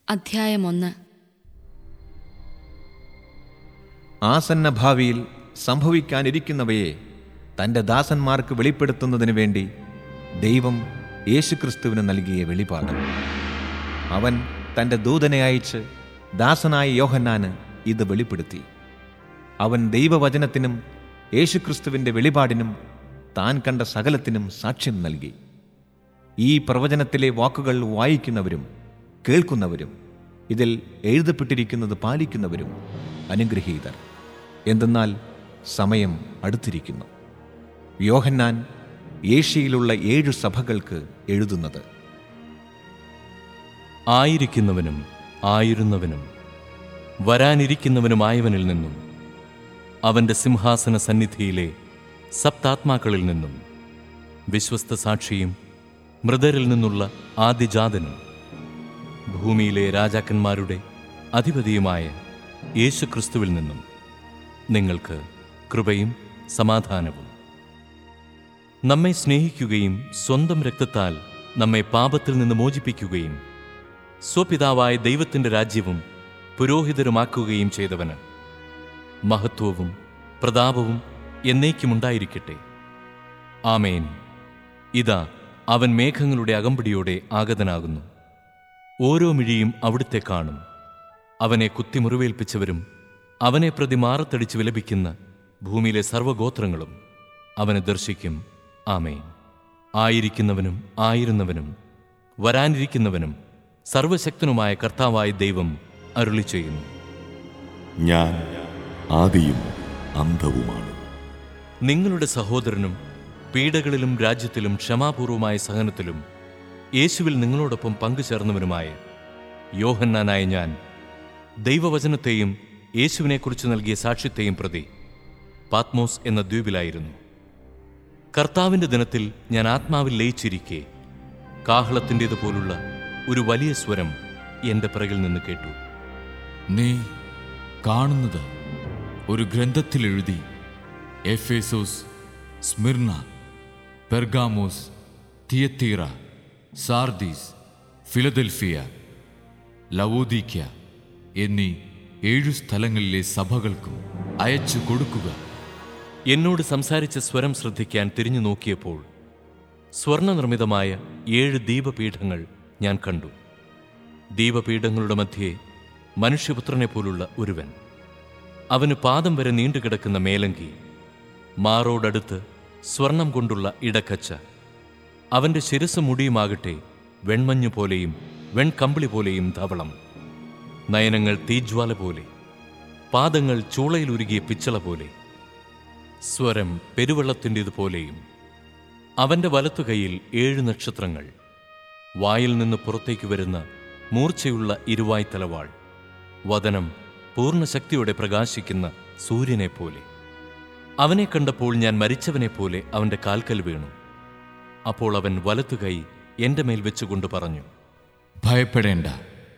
അധ്യായം ഒന്ന് ആസന്ന ഭാവിയിൽ സംഭവിക്കാനിരിക്കുന്നവയെ തൻ്റെ ദാസന്മാർക്ക് വെളിപ്പെടുത്തുന്നതിന് വേണ്ടി ദൈവം യേശുക്രിസ്തുവിന് നൽകിയ വെളിപാട് അവൻ തൻ്റെ ദൂതനെ അയച്ച് ദാസനായ യോഹന്നാന് ഇത് വെളിപ്പെടുത്തി അവൻ ദൈവവചനത്തിനും യേശുക്രിസ്തുവിൻ്റെ വെളിപാടിനും താൻ കണ്ട സകലത്തിനും സാക്ഷ്യം നൽകി ഈ പ്രവചനത്തിലെ വാക്കുകൾ വായിക്കുന്നവരും കേൾക്കുന്നവരും ഇതിൽ എഴുതപ്പെട്ടിരിക്കുന്നത് പാലിക്കുന്നവരും അനുഗ്രഹീതർ എന്തെന്നാൽ സമയം അടുത്തിരിക്കുന്നു യോഹന്നാൻ ഏഷ്യയിലുള്ള ഏഴു സഭകൾക്ക് എഴുതുന്നത് ആയിരിക്കുന്നവനും ആയിരുന്നവനും വരാനിരിക്കുന്നവനുമായവനിൽ നിന്നും അവന്റെ സിംഹാസന സന്നിധിയിലെ സപ്താത്മാക്കളിൽ നിന്നും വിശ്വസ്ത സാക്ഷിയും മൃതരിൽ നിന്നുള്ള ആദിജാതനും ഭൂമിയിലെ രാജാക്കന്മാരുടെ അധിപതിയുമായ യേശുക്രിസ്തുവിൽ നിന്നും നിങ്ങൾക്ക് കൃപയും സമാധാനവും നമ്മെ സ്നേഹിക്കുകയും സ്വന്തം രക്തത്താൽ നമ്മെ പാപത്തിൽ നിന്ന് മോചിപ്പിക്കുകയും സ്വപിതാവായ ദൈവത്തിന്റെ രാജ്യവും പുരോഹിതരുമാക്കുകയും ചെയ്തവന് മഹത്വവും പ്രതാപവും എന്നേക്കുമുണ്ടായിരിക്കട്ടെ ആമേൻ ഇതാ അവൻ മേഘങ്ങളുടെ അകമ്പടിയോടെ ആഗതനാകുന്നു ഓരോ മിഴിയും അവിടുത്തെ കാണും അവനെ കുത്തിമുറിവേൽപ്പിച്ചവരും അവനെ പ്രതി മാറത്തടിച്ച് വിലപിക്കുന്ന ഭൂമിയിലെ സർവ്വഗോത്രങ്ങളും അവനെ ദർശിക്കും ആമേൻ ആയിരിക്കുന്നവനും ആയിരുന്നവനും വരാനിരിക്കുന്നവനും സർവശക്തനുമായ കർത്താവായ ദൈവം അരുളി ചെയ്യുന്നു ഞാൻ ആദിയും അന്തവുമാണ് നിങ്ങളുടെ സഹോദരനും പീഡകളിലും രാജ്യത്തിലും ക്ഷമാപൂർവമായ സഹനത്തിലും യേശുവിൽ നിങ്ങളോടൊപ്പം പങ്കുചേർന്നവനുമായ യോഹന്നാനായ ഞാൻ ദൈവവചനത്തെയും യേശുവിനെക്കുറിച്ച് നൽകിയ സാക്ഷ്യത്തെയും പ്രതി പാത്മോസ് എന്ന ദ്വീപിലായിരുന്നു കർത്താവിന്റെ ദിനത്തിൽ ഞാൻ ആത്മാവിൽ ലയിച്ചിരിക്കെ കാഹളത്തിൻ്റേതുപോലുള്ള ഒരു വലിയ സ്വരം എന്റെ പിറകിൽ നിന്ന് കേട്ടു നീ കാണുന്നത് ഒരു ഗ്രന്ഥത്തിൽ എഴുതി Ephesus Smyrna Pergamos Thyatira Sardis Philadelphia Laodicea എന്നീ ഏഴു സ്ഥലങ്ങളിലെ സഭകൾക്കും അയച്ചു കൊടുക്കുക എന്നോട് സംസാരിച്ച സ്വരം ശ്രദ്ധിക്കാൻ തിരിഞ്ഞു നോക്കിയപ്പോൾ സ്വർണനിർമ്മിതമായ ഏഴ് ദീപപീഠങ്ങൾ ഞാൻ കണ്ടു ദീപപീഠങ്ങളുടെ മധ്യേ മനുഷ്യപുത്രനെ പോലുള്ള ഒരുവൻ അവന് പാദം വരെ നീണ്ടുകിടക്കുന്ന മേലങ്കി മാറോടടുത്ത് സ്വർണം കൊണ്ടുള്ള ഇടക്കച്ച അവന്റെ ശിരസ് മുടിയുമാകട്ടെ വെൺമഞ്ഞു പോലെയും വെൺകമ്പിളി പോലെയും ധവളം നയനങ്ങൾ തീജ്വാല പോലെ പാദങ്ങൾ ചൂളയിലുരുകിയ പിച്ചള പോലെ സ്വരം പെരുവെള്ളത്തിൻ്റെതുപോലെയും അവന്റെ വലത്തുകൈയിൽ ഏഴ് നക്ഷത്രങ്ങൾ വായിൽ നിന്ന് പുറത്തേക്ക് വരുന്ന മൂർച്ചയുള്ള ഇരുവായ് തലവാൾ വദനം പൂർണ്ണശക്തിയോടെ പ്രകാശിക്കുന്ന സൂര്യനെ പോലെ അവനെ കണ്ടപ്പോൾ ഞാൻ മരിച്ചവനെ പോലെ അവന്റെ കാൽക്കൽ വീണു അപ്പോൾ അവൻ വലത്തുകൈ എന്റെ മേൽ വെച്ചുകൊണ്ട് പറഞ്ഞു ഭയപ്പെടേണ്ട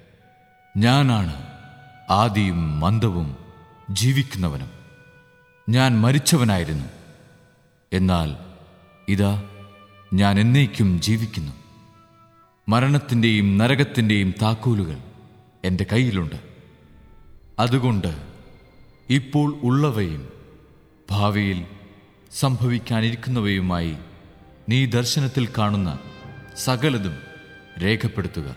ഞാനാണ് ആദിയും മന്ദവും ജീവിക്കുന്നവനും ഞാൻ മരിച്ചവനായിരുന്നു എന്നാൽ ഇതാ ഞാൻ എന്നേക്കും ജീവിക്കുന്നു മരണത്തിൻ്റെയും നരകത്തിൻ്റെയും താക്കോലുകൾ എൻ്റെ കയ്യിലുണ്ട് അതുകൊണ്ട് ഇപ്പോൾ ഉള്ളവയും ഭാവിയിൽ സംഭവിക്കാനിരിക്കുന്നവയുമായി നീ ദർശനത്തിൽ കാണുന്ന സകലതും രേഖപ്പെടുത്തുക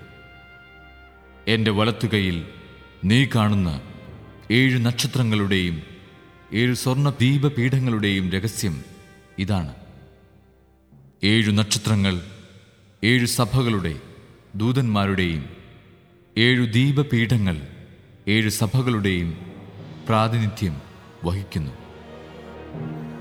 എൻ്റെ വലത്തുകൈയിൽ നീ കാണുന്ന ഏഴ് നക്ഷത്രങ്ങളുടെയും ഏഴ് സ്വർണ്ണ ദീപപീഠങ്ങളുടെയും രഹസ്യം ഇതാണ് ഏഴു നക്ഷത്രങ്ങൾ ഏഴു സഭകളുടെ ദൂതന്മാരുടെയും ഏഴു ദീപപീഠങ്ങൾ ഏഴു സഭകളുടെയും പ്രാതിനിധ്യം വഹിക്കുന്നു